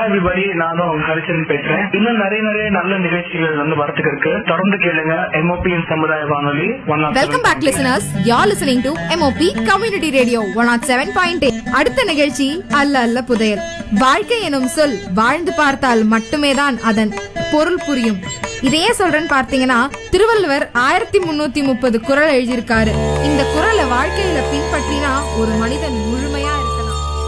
everybody நானும் உங்க ஹரிச்சந்திரன் பேசுறேன் இன்னும் நிறைய நிறைய நல்ல நிகழ்ச்சிகள் வந்து வரத்துக்கு இருக்கு தொடர்ந்து கேளுங்க எம்ஓபியின் சமுதாய வானொலி one welcome back listeners you're listening to MOP community radio one eight seven point அடுத்த நிகழ்ச்சி அல்ல அல்ல புதையல் வாழ்க்கை எனும் சொல் வாழ்ந்து பார்த்தால் மட்டுமே தான் அதன் பொருள் புரியும் இதையே சொல்றேன்னு பார்த்தீங்கன்னா திருவள்ளுவர் ஆயிரத்தி முன்னூத்தி முப்பது குறள் எழுதியிருக்காரு இந்த குறளை வாழ்க்கையில பின்பற்றினா ஒரு மனிதன் முழுமையா இருக்கலாம்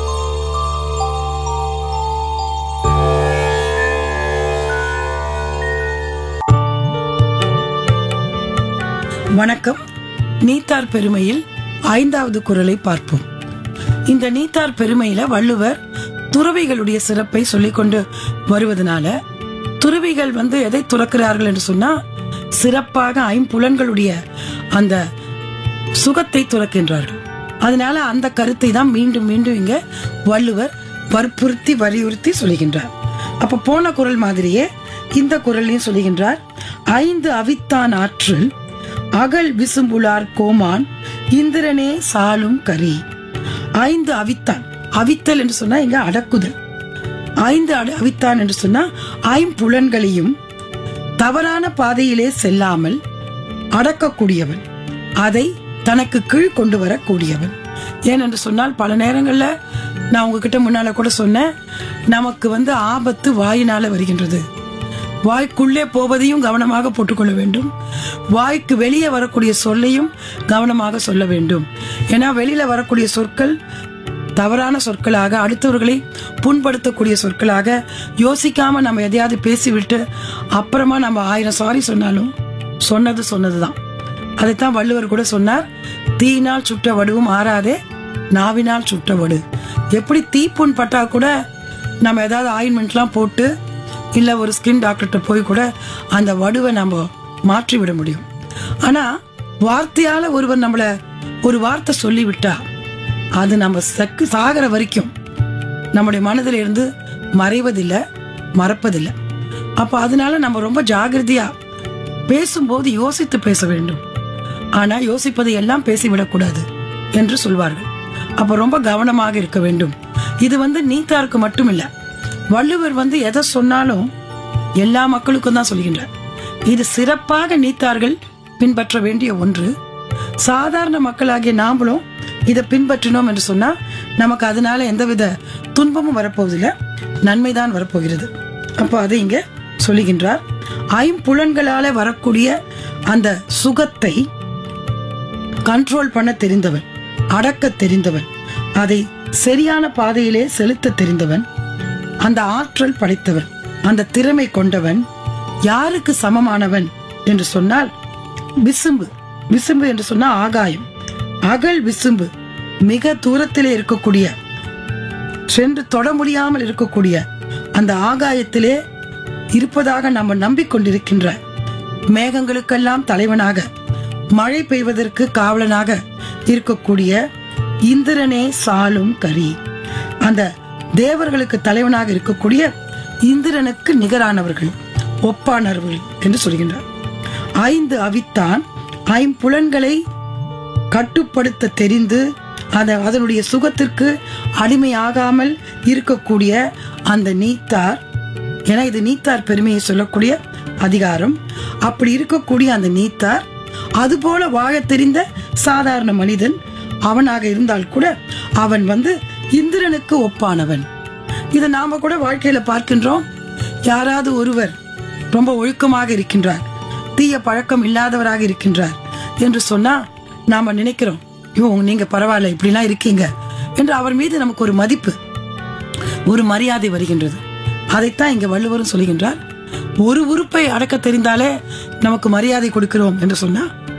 வணக்கம் நீத்தார் பெருமையில் ஐந்தாவது குறளை பார்ப்போம் இந்த நீத்தார் பெருமையில வள்ளுவர் துறவிகளுடைய சிறப்பை சொல்லிக்கொண்டு வருவதனால துறவிகள் வந்து எதை துறக்கிறார்கள் என்று சொன்னா சிறப்பாக ஐம்புலன்களுடைய அந்த சுகத்தை துறக்கின்றார்கள் அதனால அந்த கருத்தை தான் மீண்டும் மீண்டும் இங்க வள்ளுவர் வற்புறுத்தி வலியுறுத்தி சொல்லுகின்றார் அப்ப போன குரல் மாதிரியே இந்த குரலையும் சொல்லுகின்றார் ஐந்து அவித்தான் ஆற்றில் அகல் விசும்புலார் கோமான் இந்திரனே சாலும் கரி ஐந்து அவித்தான் அவித்தல் என்று சொன்னா இங்க அடக்குதல் ஐந்து அட- அவித்தான் என்று சொன்னா ஐம்புலன்களையும் தவறான பாதையிலே செல்லாமல் அடக்கக்கூடியவன் அதை தனக்கு கீழ் கொண்டு வரக்கூடியவன் ஏனென்று சொன்னால் பல நேரங்கள்ல நான் உங்ககிட்ட முன்னால கூட சொன்னேன் நமக்கு வந்து ஆபத்து வாயினால வருகின்றது வாய்க்குள்ளே போவதையும் கவனமாக போட்டுக்கொள்ள வேண்டும் வாய்க்கு வெளியே வரக்கூடிய சொல்லையும் கவனமாக சொல்ல வேண்டும் ஏன்னா வெளியில வரக்கூடிய சொற்கள் தவறான சொற்களாக அடுத்தவர்களை புண்படுத்தக்கூடிய சொற்களாக யோசிக்காம நம்ம எதையாவது பேசிவிட்டு அப்புறமா நம்ம ஆயிரம் சாரி சொன்னாலும் சொன்னது சொன்னதுதான் அதைத்தான் வள்ளுவர் கூட சொன்னார் தீயினால் சுட்ட வடுவும் ஆறாதே நாவினால் சுட்ட வடு எப்படி தீப்புண் பட்டா கூட நம்ம ஏதாவது ஆயின்மெண்ட்லாம் போட்டு இல்ல ஒரு ஸ்கின் டாக்டர்கிட்ட போய் கூட அந்த வடுவை நம்ம மாற்றி விட முடியும் ஆனா வார்த்தையால ஒருவர் நம்மள ஒரு வார்த்தை சொல்லிவிட்டா அது நம்ம சக்கு சாகிற வரைக்கும் நம்முடைய மனதில் இருந்து மறைவதில்லை மறப்பதில்லை அப்ப அதனால நம்ம ரொம்ப ஜாகிரதையா பேசும்போது யோசித்து பேச வேண்டும் ஆனா யோசிப்பதை எல்லாம் பேசிவிடக்கூடாது என்று சொல்வார்கள் அப்ப ரொம்ப கவனமாக இருக்க வேண்டும் இது வந்து நீத்தாருக்கு மட்டும் இல்ல வள்ளுவர் வந்து எதை சொன்னாலும் எல்லா மக்களுக்கும் தான் சொல்கின்றார் இது சிறப்பாக நீத்தார்கள் பின்பற்ற வேண்டிய ஒன்று சாதாரண மக்களாகிய நாமளும் இதை பின்பற்றினோம் என்று சொன்னா நமக்கு அதனால எந்தவித துன்பமும் வரப்போவதில்லை நன்மைதான் வரப்போகிறது அப்போ அதை இங்க சொல்லுகின்றார் ஐம்புலன்களால வரக்கூடிய அந்த சுகத்தை கண்ட்ரோல் பண்ண தெரிந்தவன் அடக்க தெரிந்தவன் அதை சரியான பாதையிலே செலுத்த தெரிந்தவன் அந்த ஆற்றல் படைத்தவன் அந்த திறமை கொண்டவன் யாருக்கு சமமானவன் என்று சொன்னால் விசும்பு விசும்பு என்று சொன்னா ஆகாயம் அகல் விசும்பு மிக தூரத்திலே இருக்கக்கூடிய சென்று தொட முடியாமல் இருக்கக்கூடிய அந்த ஆகாயத்திலே இருப்பதாக நம்ம நம்பிக்கொண்டிருக்கின்ற மேகங்களுக்கெல்லாம் தலைவனாக மழை பெய்வதற்கு காவலனாக இருக்கக்கூடிய இந்திரனே சாலும் கரி அந்த தேவர்களுக்கு தலைவனாக இருக்கக்கூடிய இந்திரனுக்கு நிகரானவர்கள் ஒப்பானவர்கள் என்று சொல்கின்றார் ஐந்து அவித்தான் ஐம்புலன்களை கட்டுப்படுத்த தெரிந்து அத அதனுடைய சுகத்திற்கு அடிமையாகாமல் இருக்கக்கூடிய அந்த நீத்தார் ஏன்னா இது நீத்தார் பெருமையை சொல்லக்கூடிய அதிகாரம் அப்படி இருக்கக்கூடிய அந்த நீத்தார் அதுபோல வாழத் தெரிந்த சாதாரண மனிதன் அவனாக இருந்தால் கூட அவன் வந்து இந்திரனுக்கு ஒப்பானவன் இதை நாம கூட வாழ்க்கையில பார்க்கின்றோம் யாராவது ஒருவர் ரொம்ப ஒழுக்கமாக இருக்கின்றார் தீய பழக்கம் இல்லாதவராக இருக்கின்றார் என்று சொன்னா நாம நினைக்கிறோம் இவங்க நீங்க பரவாயில்ல இப்படிலாம் இருக்கீங்க என்று அவர் மீது நமக்கு ஒரு மதிப்பு ஒரு மரியாதை வருகின்றது அதைத்தான் இங்க வள்ளுவரும் சொல்லுகின்றார் ஒரு உறுப்பை அடக்க தெரிந்தாலே நமக்கு மரியாதை கொடுக்கிறோம் என்று சொன்னா